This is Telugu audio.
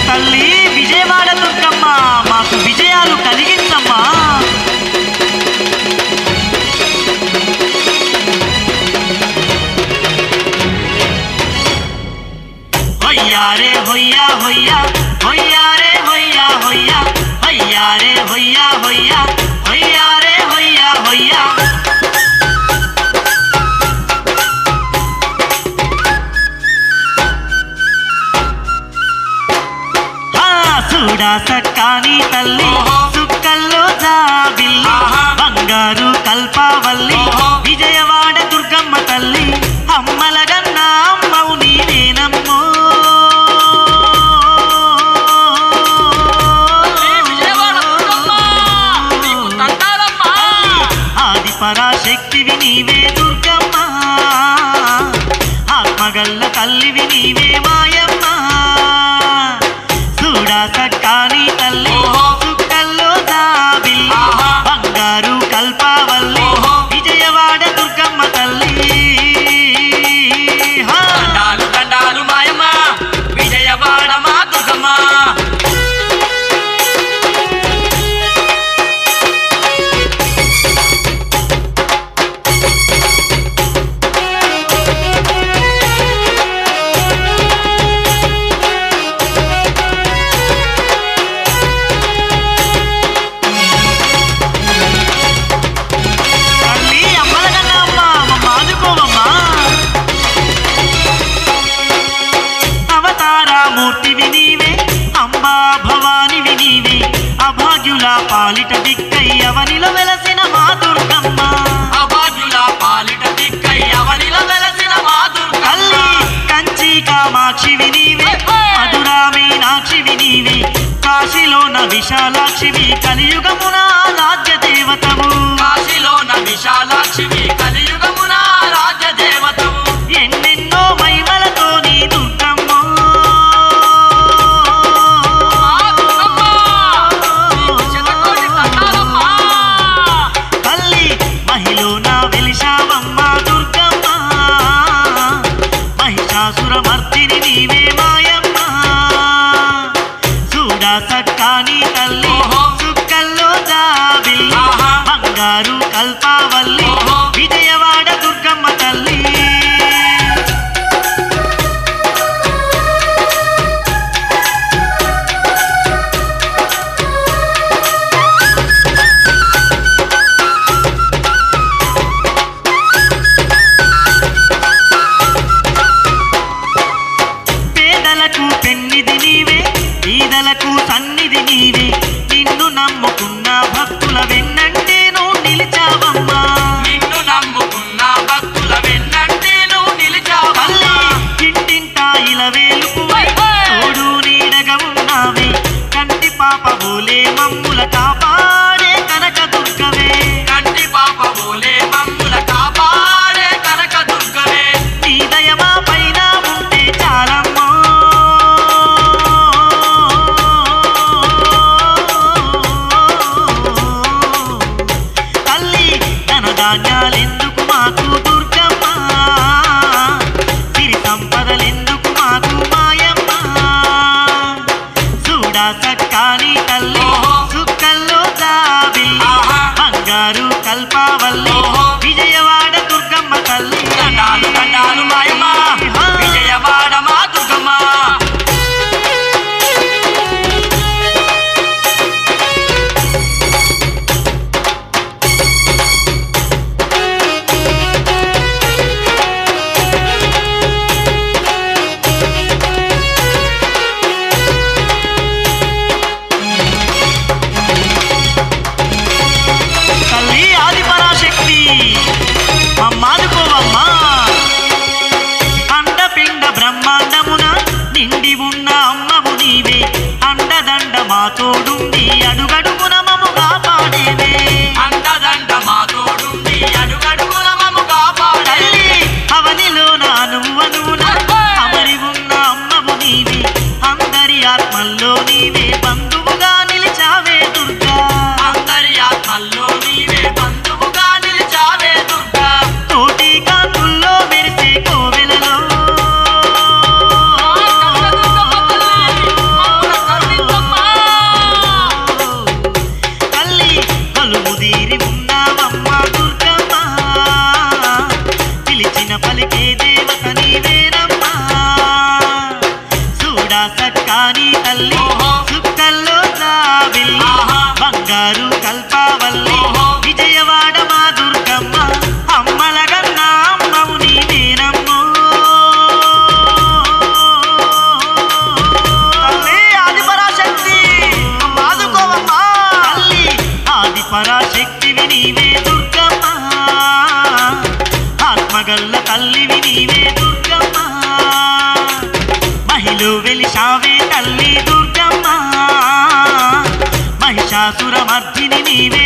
తల్లి విజయవాడ దుర్గమ్మ మాకు విజయాలు కలిగించమ్మా హొయ్యారే హొయ్యా హొయ్యా హొయ్యారే హొయ్యా హొయ్యా హొయ్యారే హొయ్యా హొయ్యా హొయ్యారే హొయ్యా హొయ్యా ఆ చూడా సక్కాని తల్లి సుక్కల్లో జాబిల్లి బంగారు కల్పావల్లి విజయవాడ దుర్గమ్మ తల్లి అమ్మలగన్న అమ్మవు నీవేనమ్మో విజయవాడ దుర్గమ్మ, నీకు దండాలమ్మా. ఆది పరాశక్తివి నీవే దుర్గమ్మ ఆత్మగల్ల తల్లివి నీవే మాయమ్మ చూడా సక్కాని తల్లి సుక్కల్లో జాబిల్లి ఆహా. బంగారు కల్పావల్లి ఓహో. విజయవాడ దుర్గమ్మ తల్లి హా. దండాలు దండాలు మాయమ్మ విజయవాడ మా దుర్గమ్మ తల్లి అమ్మలగన్న అమ్మ మమ్మ ఆదుకోవమ్మా అవతారామూర్తివి నీవే అంబా భవానివి నీవే అభాగ్యుల పాలిట దిక్కై అవనిలో వెలసిన మా దుర్గమ్మ అభాగ్యుల పాలిట దిక్కై అవనిల వెలసిన మా తల్లి దుర్గమ్మ కంచి కామాక్షివి నీవే మధురా మీనాక్షివి నీవే కాశీలోన విశాలాక్షివి కలియుగమున రాజ్య దేవతము కాశీలోన విశాలాక్షివి కలియుగమున రాజ్య దేవతవు ఎన్నెన్నో మహిమలతో నీ దుర్గమ్మ మా దుర్గమ్మ నీకు శతకోటి దండాలమ్మా. తల్లి మహిళన వెలిశావమ్మ దుర్గమ్మ మహిషాసురమర్దిని నీవే మాయమ్మ చూడా సక్కాని తల్లి ఓహో. సుక్కల్లో జాబిల్లి ఆహా. బంగారు కల్పావల్లి ఓహో. విజయవాడ దుర్గమ్మ తల్లి పేదలకు పెన్నిది నీవే ఈదలకు సన్నిధి నీవే నిన్ను నమ్ముకున్న భక్తుల వెన్నంటేను నిలిచావమ్మా నిన్ను నమ్ముకున్న భక్తుల వెన్నంటే నువ్వు నిలిచావమ్మా. తల్లి ఇంటింటా ఇలవేలుకువై తోడు నీడగా ఉన్నావే కంటి పాప బోలే మమ్ముల కాపాడే కనక దుర్గవే కంటి పాప ఓలే మమ్ముల కాపాడే కనక దుర్గవే నీ దయమా పైన ఉంటే చాలమ్మో తల్లి ధన ధాన్యాలెందుకు మాకు దుర్గమ్మ సిరి సంపదలెందుకు మాకు మాయమ్మ చూడా సక్కాని తల్లి ఓహో. సుక్కల్లో జాబిల్లి ఆహా. బంగారు కల్పావల్లి ఓహో. విజయవాడ దుర్గమ్మ తల్లి దండాలు దండాలు మాయమ్మ విజయవాడ మా దుర్గమ్మ తల్లి ఆది పరాశక్తి మమ్మాదుకోవమ్మా అండపిండ బ్రహ్మాండమున నిండి ఉన్న అమ్మవు నీవే అండదండ మా తోడుండి అడుగడుగున మము కాపాడేవే అండదండ మా తోడుండి అడుగడుగున మమ్ము కాపాడే తల్లి అవనిలోన అనువనున అమరి ఉన్న అమ్మవు నీవే అందరి ఆత్మల్లో నీవే బంధువుగా నిలిచావే దుర్గా అందరి ఆత్మల్లో నీవే బంధువుగా నిలిచావే దుర్గా తోటి కాంతుల్లో మెరిసే కోవెలలో కనకదుర్గమ్మ తల్లి, మమ్ముల తల్లి ఓహో. సుక్కల్లో జాబిల్లి ఆహా. బంగారు కల్పావల్లి ఓహో. విజయవాడ మా దుర్గమ్మ అమ్మలగన్నా అమ్మవు నీవేనమ్మో తల్లి ఆదిపరాశక్తి ఆదుకోవమ్మా తల్లి ఆది పరాశక్తివి నీవే దుర్గమ్మ ఆత్మగల్ల తల్లివి నీవే దుర్గమ్మ మహిళ వెలిశావే తల్లి దుర్గమ్మ మహిషాసుర మర్దిని నీవే